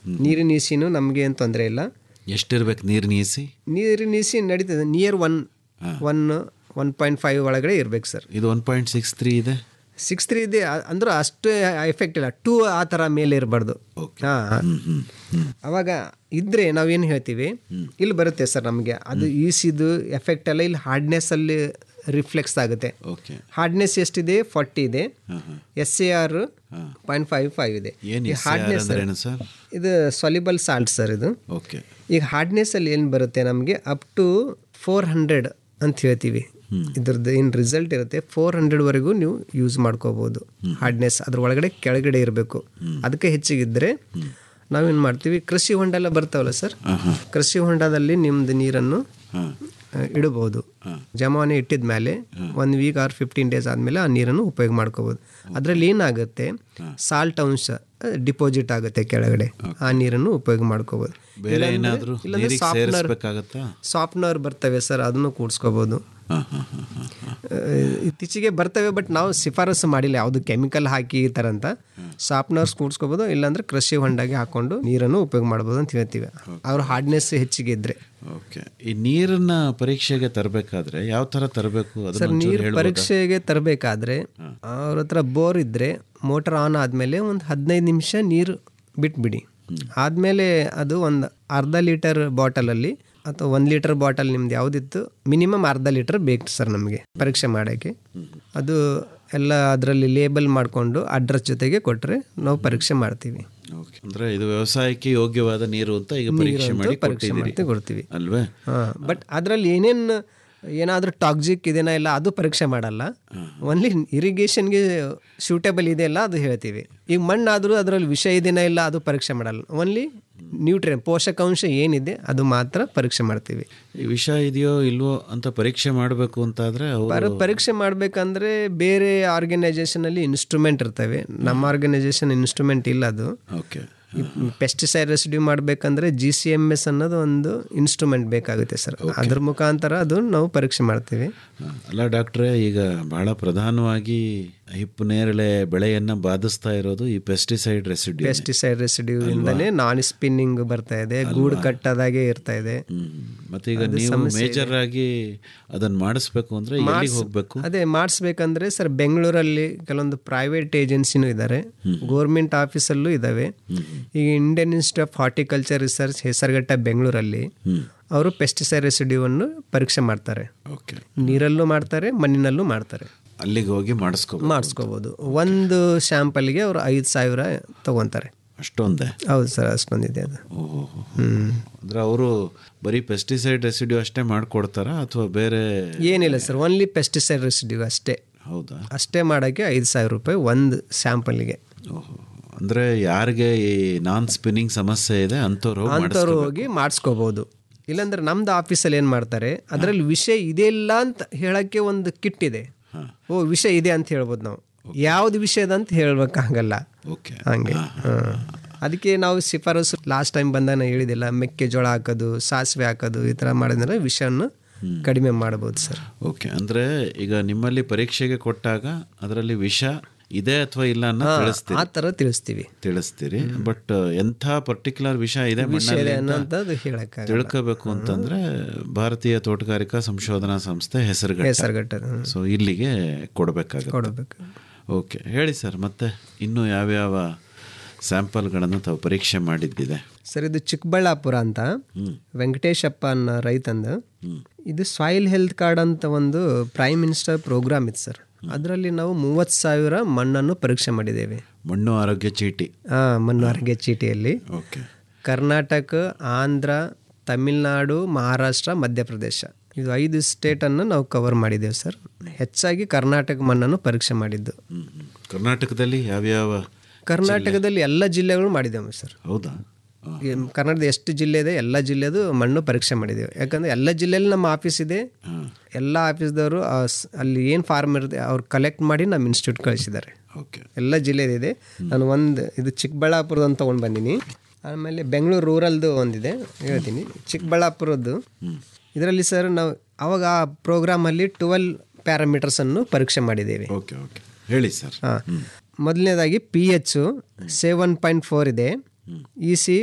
ನೀರಿನ ಇಸಿನೂ ನಮಗೆ ಏನು ತೊಂದರೆ ಇಲ್ಲ ಎಷ್ಟಿರ್ಬೇಕು ನೀರು ನೀಸಿ ನೀರಿನ ಇಸಿ ನಡೀತದೆ near one one one point five ಒಳಗಡೆ ಇರ್ಬೇಕು ಸರ್ ಇದು ಒನ್ ಪಾಯಿಂಟ್ ಸಿಕ್ಸ್ ತ್ರೀ ಇದೆ ಸಿಕ್ಸ್ ತ್ರೀ ಇದೆ ಅ- ಅಂದ್ರೆ ಅಷ್ಟು ಎಫೆಕ್ಟ್ ಇಲ್ಲ ಟೂ ಆ ಥರ ಮೇಲೆ ಇರಬಾರ್ದು ಹಾಂ ಅವಾಗ ಇದ್ರೆ ನಾವೇನು ಹೇಳ್ತೀವಿ ಇಲ್ಲಿ ಬರುತ್ತೆ ಸರ್ ನಮಗೆ ಅದು ಈಸಿದು ಎಫೆಕ್ಟ್ ಎಲ್ಲ ಇಲ್ಲಿ ಹಾರ್ಡ್ನೆಸ್ ಅಲ್ಲಿ ರಿಫ್ಲೆಕ್ಸ್ ಆಗುತ್ತೆ ಓಕೆ ಹಾರ್ಡ್ನೆಸ್ ಎಷ್ಟಿದೆ ಫಾರ್ಟಿ ಇದೆ S A R point five five ಇದೆ ಏನು ಈ hardness ಅಂದ್ರೆ ಏನು ಸರ್ ಇದು ಸಾಲಿಬಲ್ ಸಾಲ್ಟ್ ಸರ್ ಇದು ಓಕೆ ಈಗ ಹಾರ್ಡ್ನೆಸ್ ಅಲ್ಲಿ ಏನು ಬರುತ್ತೆ ನಮಗೆ ಅಪ್ ಟು ಫೋರ್ ಹಂಡ್ರೆಡ್ ಅಂತ ಹೇಳ್ತೀವಿ ಇದ್ರದ್ದು ಏನು ರಿಸಲ್ಟ್ ಇರುತ್ತೆ ಫೋರ್ ಹಂಡ್ರೆಡ್ವರೆಗೂ ನೀವು ಯೂಸ್ ಮಾಡ್ಕೋಬೋದು ಹಾರ್ಡ್ನೆಸ್ ಅದ್ರ ಒಳಗಡೆ ಕೆಳಗಡೆ ಇರಬೇಕು ಅದಕ್ಕೆ ಹೆಚ್ಚಿಗಿದ್ರೆ ನಾವೇನು ಮಾಡ್ತೀವಿ ಕೃಷಿ ಹೊಂಡ ಎಲ್ಲ ಬರ್ತಾವಲ್ಲ ಸರ್ ಕೃಷಿ ಹೊಂಡದಲ್ಲಿ ನಿಮ್ದು ನೀರನ್ನು ಆ, ಇಡಬಹುದು ಜಮಾವಣೆ ಇಟ್ಟಿದ ಮೇಲೆ one week or fifteen days ಆದಮೇಲೆ ಆ ನೀರನ್ನು ಉಪಯೋಗ ಮಾಡ್ಕೋಬೋದು ಅದರಲ್ಲಿ ಏನಾಗುತ್ತೆ ಸಾಲ್ಟ್ ಅಂಶ ಡಿಪಾಸಿಟ್ ಆಗುತ್ತೆ ಕೆಳಗಡೆ ಆ ನೀರನ್ನು ಉಪಯೋಗ ಮಾಡ್ಕೋಬೋದು ಬೇರೆ ಏನಾದರೂ ನೀರಿಗೆ ಸೇರಿಸ್ಬೇಕಾಗತ್ತಾ ಸಾಫ್ಟ್ನರ್ ಬರ್ತವೆ ಸರ್ ಅದನ್ನು ಕೂಡಿಸ್ಕೋಬೋದು ಹಾಂ ಹಾಂ ಹಾಂ ಹಾಂ ಇತ್ತೀಚೆಗೆ ಬರ್ತವೆ ಬಟ್ ನಾವು ಶಿಫಾರಸು ಮಾಡಿಲ್ಲ ಯಾವುದು ಕೆಮಿಕಲ್ ಹಾಕಿ ಈ ಥರ ಅಂತ ಸಾಫ್ಟ್ನರ್ಸ್ ಕೂಡಿಸ್ಕೋಬೋದು ಇಲ್ಲಾಂದ್ರೆ ಕೃಷಿ ಹೊಂಡಾಗೆ ಹಾಕೊಂಡು ನೀರನ್ನು ಉಪಯೋಗ ಮಾಡ್ಬೋದು ಅಂತ ಹೇಳ್ತೀವಿ ಅವ್ರ ಹಾರ್ಡ್ನೆಸ್ ಹೆಚ್ಚಿಗೆ ಇದ್ದರೆ ಓಕೆ ಈ ನೀರನ್ನ ಪರೀಕ್ಷೆಗೆ ತರಬೇಕಾದ್ರೆ ಯಾವ ಥರ ತರಬೇಕು ಸರ್ ಅದನ್ನ ನೀರು ಪರೀಕ್ಷೆಗೆ ತರಬೇಕಾದ್ರೆ ಅವ್ರ ಹತ್ರ ಬೋರ್ ಇದ್ದರೆ ಮೋಟರ್ ಆನ್ ಆದಮೇಲೆ ಒಂದು ಹದಿನೈದು ನಿಮಿಷ ನೀರು ಬಿಟ್ಬಿಡಿ ಆದಮೇಲೆ ಅದು ಒಂದು ಅರ್ಧ ಲೀಟರ್ ಬಾಟಲಲ್ಲಿ ಅಥವಾ ಒಂದು ಲೀಟರ್ ಬಾಟಲ್ ನಿಮ್ದು ಯಾವುದಿತ್ತು ಮಿನಿಮಮ್ ಅರ್ಧ ಲೀಟರ್ ಬೇಕು ಸರ್ ನಮಗೆ ಪರೀಕ್ಷೆ ಮಾಡೋಕ್ಕೆ ಅದು ಎಲ್ಲ ಅದರಲ್ಲಿ ಲೇಬಲ್ ಮಾಡಿಕೊಂಡು ಅಡ್ರೆಸ್ ಜೊತೆಗೆ ಕೊಟ್ಟರೆ ನಾವು ಪರೀಕ್ಷೆ ಮಾಡ್ತೀವಿ ಓಕೆ ಅಂದ್ರೆ ಇದು ವ್ಯವಸಾಯಕ್ಕೆ ಯೋಗ್ಯವಾದ ನೀರು ಅಂತ ಈಗ ಪರೀಕ್ಷೆ ಮಾಡಿ ಪರೀಕ್ಷೆ ಕೊಟ್ಟಿದ್ದೀರಿ ಮಾಡ್ತೀವಿ ಕೊಡ್ತೀವಿ ಅಲ್ವೇ ಹಾಂ ಬಟ್ ಅದರಲ್ಲಿ ಏನೇನು ಏನಾದರೂ ಟಾಕ್ಸಿಕ್ ಇದೆನಾ ಇಲ್ಲ ಅದು ಪರೀಕ್ಷೆ ಮಾಡಲ್ಲ ಓನ್ಲಿ ಇರಿಗೇಷನ್ಗೆ ಸೂಟೇಬಲ್ ಇದೆಯಲ್ಲ ಅದು ಹೇಳ್ತೀವಿ ಈಗ ಮಣ್ಣಾದರೂ ಅದರಲ್ಲಿ ವಿಷ ಇದೆನಾ ಇಲ್ಲ ಅದು ಪರೀಕ್ಷೆ ಮಾಡಲ್ಲ ಓನ್ಲಿ ನ್ಯೂಟ್ರಿಯನ್ ಪೋಷಕಾಂಶ ಏನಿದೆ ಅದು ಮಾತ್ರ ಪರೀಕ್ಷೆ ಮಾಡ್ತೀವಿ ಈ ವಿಷ ಇದೆಯೋ ಇಲ್ವೋ ಅಂತ ಪರೀಕ್ಷೆ ಮಾಡಬೇಕು ಅಂತಾದ್ರೆ ಅವರು ಪರ ಪರೀಕ್ಷೆ ಮಾಡಬೇಕಂದ್ರೆ ಬೇರೆ ಆರ್ಗನೈಸೇಷನಲ್ಲಿ ಇನ್ಸ್ಟ್ರೂಮೆಂಟ್ ಇರ್ತವೆ ನಮ್ಮ ಆರ್ಗನೈಸೇಷನ್ ಇನ್ಸ್ಟ್ರೂಮೆಂಟ್ ಇಲ್ಲ ಅದು ಓಕೆ ಪೆಸ್ಟಿಸೈಡ್ ರೆಸಿಡ್ಯೂ ಮಾಡಬೇಕಂದ್ರೆ ಜಿ ಸಿ ಎಮ್ ಎಸ್ ಅನ್ನೋದು ಒಂದು ಇನ್ಸ್ಟ್ರೂಮೆಂಟ್ ಬೇಕಾಗುತ್ತೆ ಸರ್ ಅದ್ರ ಮುಖಾಂತರ ಅದು ನಾವು ಪರೀಕ್ಷೆ ಮಾಡ್ತೀವಿ ಅಲ್ಲ ಡಾಕ್ಟ್ರೇ ಈಗ ಬಹಳ ಪ್ರಧಾನವಾಗಿ ಹಿಪ್ಪು ನೇರಳೆ ಬೆಳೆಯನ್ನ ಬಾಧಿಸ್ತಾ ಇರೋದು ಈ ಪೆಸ್ಟಿಸೈಡ್ ರೆಸಿಡ್ಯೂ ಪೆಸ್ಟಿಸೈಡ್ ರೆಸಿಡ್ಯೂ ಇಂದಲೇ ನಾನ್ ಸ್ಪಿನ್ನಿಂಗ್ ಬರ್ತಾ ಇದೆ ಗೂಡು ಕಟ್ಟದಾಗೆ ಇರ್ತಾ ಇದೆ ಮತ್ತೆ ಈಗ ನೀವು ಮೇಜರ್ ಆಗಿ ಅದನ್ನ ಮಾಡಿಸ್ಬೇಕು ಅಂದ್ರೆ ಎಲ್ಲಿಗೆ ಹೋಗ್ಬೇಕು ಅದೇ ಮಾಡಿಸ್ಬೇಕಂದ್ರೆ ಸರ್ ಬೆಂಗಳೂರಲ್ಲಿ ಕೆಲವೊಂದು ಪ್ರೈವೇಟ್ ಏಜೆನ್ಸಿನೂ ಇದ್ದಾರೆ ಗೋರ್ಮೆಂಟ್ ಆಫೀಸಲ್ಲೂ ಇದ್ದಾವೆ ಈಗ Indian institute of horticulture research Hesaraghatta ಬೆಂಗಳೂರಲ್ಲಿ ಅವರು ಪೆಸ್ಟಿಸೈಡ್ ರೆಸಿಡ್ಯೂವನ್ನು ಪರೀಕ್ಷೆ ಮಾಡ್ತಾರೆ ಓಕೆ ನೀರಲ್ಲೂ ಮಾಡ್ತಾರೆ ಮಣ್ಣಿನಲ್ಲೂ ಮಾಡ್ತಾರೆ ಅಲ್ಲಿಗೆ ಹೋಗಿ ಮಾಡಿಸ್ಕೋಬೇಕು ಮಾಡಿಸ್ಕೋಬೋದು ಒಂದು ಸ್ಯಾಂಪಲ್ಗೆ ಅವರು ಐದು ಸಾವಿರ ತಗೊಂತಾರೆ ಅಷ್ಟೊಂದೇ ಹೌದು ಸರ್ ಅಷ್ಟೊಂದಿದೆ ಅದು ಓಹೋ ಅಂದ್ರೆ ಅವರು ಬರೀ ಪೆಸ್ಟಿಸೈಡ್ ರೆಸಿಡ್ಯೂ ಅಷ್ಟೇ ಮಾಡ್ಕೊಡ್ತಾರಾ ಅಥವಾ ಬೇರೆ ಏನಿಲ್ಲ ಸರ್ ಓನ್ಲಿ ಪೆಸ್ಟಿಸೈಡ್ ರೆಸಿಡ್ಯೂ ಅಷ್ಟೇ ಹೌದಾ ಅಷ್ಟೇ ಮಾಡೋಕ್ಕೆ ಐದು ಸಾವಿರ ರೂಪಾಯಿ ಒಂದು ಸ್ಯಾಂಪಲ್ಗೆ ಓಹೋ ಅಂದ್ರೆ ಯಾರಿಗೆ ಈ ನಾನ್ ಸ್ಪಿನ್ನಿಂಗ್ ಸಮಸ್ಯೆ ಇದೆ ಅಂಥವ್ರು ಹೋಗಿ ಅಂಥವ್ರು ಹೋಗಿ ಮಾಡಿಸ್ಕೋಬೋದು ಇಲ್ಲಾಂದ್ರೆ ನಮ್ದು ಆಫೀಸಲ್ಲಿ ಏನು ಮಾಡ್ತಾರೆ ಅದರಲ್ಲಿ ವಿಷಯ ಇದೆ ಇಲ್ಲ ಅಂತ ಹೇಳೋಕ್ಕೆ ಒಂದು ಕಿಟ್ ಇದೆ ಓ ವಿಷಯ ಇದೆ ಅಂತ ಹೇಳ್ಬೋದು ನಾವು ಯಾವ್ದು ವಿಷಯದ ಅಂತ ಹೇಳ್ಬೇಕಾಗಲ್ಲ ಓಕೆ ಹಂಗೆ ಹಾಂ. ಅದಕ್ಕೆ ನಾವು ಶಿಫಾರಸು ಲಾಸ್ಟ್ ಟೈಮ್ ಬಂದಾಗ ನಾನು ಹೇಳಿದಿಲ್ಲ ಮೆಕ್ಕೆಜೋಳ ಹಾಕೋದು ಸಾಸಿವೆ ಹಾಕೋದು ಈ ಥರ ಮಾಡಿದ್ರೆ ವಿಷಯನ್ನು ಕಡಿಮೆ ಮಾಡ್ಬೋದು ಸರ್ ಓಕೆ ಅಂದ್ರೆ ಈಗ ನಿಮ್ಮಲ್ಲಿ ಪರೀಕ್ಷೆಗೆ ಕೊಟ್ಟಾಗ ಅದರಲ್ಲಿ ವಿಷ ಇದೆ ಅಥವಾ ಇಲ್ಲ ಅನ್ನೋ ತಿಳಿಸ್ತೀರಿ ಆ ಥರ ತಿಳಿಸ್ತೀವಿ ತಿಳಿಸ್ತೀರಿ ಬಟ್ ಎಂಥ ಪರ್ಟಿಕ್ಯುಲರ್ ವಿಷ ಇದೆ ಮಣ್ಣಲ್ಲಿ ಅಂತ ಅನ್ನೋಂಥದ್ದು ಹೇಳೋಕ್ಕಾಗಲ್ಲ ತಿಳ್ಕೋಬೇಕು ಅಂತಂದ್ರೆ ಭಾರತೀಯ ತೋಟಗಾರಿಕಾ ಸಂಶೋಧನಾ ಸಂಸ್ಥೆ ಹೆಸರುಗಟ್ಟ ಹೆಸರುಗಟ್ಟದು ಸೊ ಇಲ್ಲಿಗೆ ಕೊಡಬೇಕಾಗುತ್ತೆ ಕೊಡಬೇಕು ಓಕೆ ಹೇಳಿ ಸರ್ ಮತ್ತೆ ಇನ್ನೂ ಯಾವ್ಯಾವ ಸ್ಯಾಂಪಲ್ಗಳನ್ನು ತಾವು ಪರೀಕ್ಷೆ ಮಾಡಿದ್ದಿದೆ ಸರ್ ಇದು ಚಿಕ್ಕಬಳ್ಳಾಪುರ ಅಂತ ವೆಂಕಟೇಶಪ್ಪ ಅನ್ನೋ ರೈತಂದು ಇದು ಸಾಯಿಲ್ ಹೆಲ್ತ್ ಕಾರ್ಡ್ ಅಂತ ಒಂದು ಪ್ರೈಮ್ ಮಿನಿಸ್ಟರ್ ಪ್ರೋಗ್ರಾಮ್ ಇತ್ತು ಸರ್ ಅದರಲ್ಲಿ ನಾವು ಮೂವತ್ತು ಸಾವಿರ ಮಣ್ಣನ್ನು ಪರೀಕ್ಷೆ ಮಾಡಿದ್ದೇವೆ ಮಣ್ಣು ಆರೋಗ್ಯ ಚೀಟಿ ಆ, ಮಣ್ಣು ಆರೋಗ್ಯ ಚೀಟಿಯಲ್ಲಿ ಓಕೆ ಕರ್ನಾಟಕ ಆಂಧ್ರ ತಮಿಳುನಾಡು ಮಹಾರಾಷ್ಟ್ರ ಮಧ್ಯಪ್ರದೇಶ ಇದು ಐದು ಸ್ಟೇಟನ್ನು ನಾವು ಕವರ್ ಮಾಡಿದ್ದೇವೆ ಸರ್ ಹೆಚ್ಚಾಗಿ ಕರ್ನಾಟಕ ಮಣ್ಣನ್ನು ಪರೀಕ್ಷೆ ಮಾಡಿದ್ದು ಕರ್ನಾಟಕದಲ್ಲಿ ಯಾವ್ಯಾವ ಕರ್ನಾಟಕದಲ್ಲಿ ಎಲ್ಲ ಜಿಲ್ಲೆಗಳು ಮಾಡಿದ್ದೇವೆ ಸರ್ ಹೌದಾ ಈ ಕನ್ನಡದ ಎಷ್ಟು ಜಿಲ್ಲೆ ಇದೆ ಎಲ್ಲ ಜಿಲ್ಲೆದು ಮಣ್ಣು ಪರೀಕ್ಷೆ ಮಾಡಿದ್ದೇವೆ ಯಾಕಂದರೆ ಎಲ್ಲ ಜಿಲ್ಲೆಯಲ್ಲಿ ನಮ್ಮ ಆಫೀಸ್ ಇದೆ ಎಲ್ಲ ಆಫೀಸ್ದವರು ಆ ಸ್- ಅಲ್ಲಿ ಏನು ಫಾರ್ಮ್ ಇರುತ್ತೆ ಅವ್ರು ಕಲೆಕ್ಟ್ ಮಾಡಿ ನಮ್ಮ ಇನ್ಸ್ಟಿಟ್ಯೂಟ್ ಕಳಿಸಿದ್ದಾರೆ ಓಕೆ ಎಲ್ಲ ಜಿಲ್ಲೆದಿದೆ ನಾನು ಒಂದು ಇದು ಚಿಕ್ಕಬಳ್ಳಾಪುರದಂತ ತೊಗೊಂಡು ಬಂದೀನಿ ಆಮೇಲೆ ಬೆಂಗಳೂರು ರೂರಲ್ದು ಒಂದಿದೆ ಹೇಳ್ತೀನಿ ಚಿಕ್ಕಬಳ್ಳಾಪುರದ್ದು ಇದರಲ್ಲಿ ಸರ್ ನಾವು ಅವಾಗ ಆ ಪ್ರೋಗ್ರಾಮಲ್ಲಿ ಟ್ವೆಲ್ ಪ್ಯಾರಾಮೀಟರ್ಸನ್ನು ಪರೀಕ್ಷೆ ಮಾಡಿದ್ದೇವೆ ಓಕೆ ಓಕೆ ಹೇಳಿ ಸರ್ ಹಾಂ ಮೊದಲನೇದಾಗಿ P H seven point four ಇದೆ ಇ ಸಿ